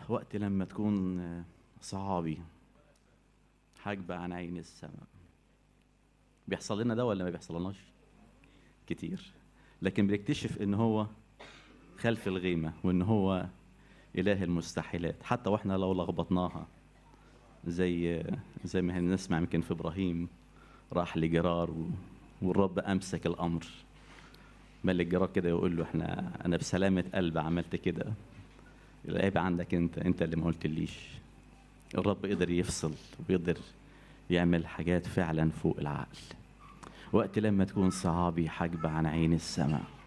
وقت لما تكون صعابي حاجبة عن عين السماء بيحصل لنا ده ولا ما بيحصلناش كتير لكن بنكتشف ان هو خلف الغيمة وان هو اله المستحيلات حتى واحنا لو لخبطناها زي زي ما هنسمع يمكن في ابراهيم راح لجرار و- والرب امسك الامر ملك جرار كده يقول له احنا انا بسلامه قلب عملت كده العيب عندك انت انت اللي ما قلتليش الرب قدر يفصل ويقدر يعمل حاجات فعلا فوق العقل وقت لما تكون صعابي حاجبة عن عين السماء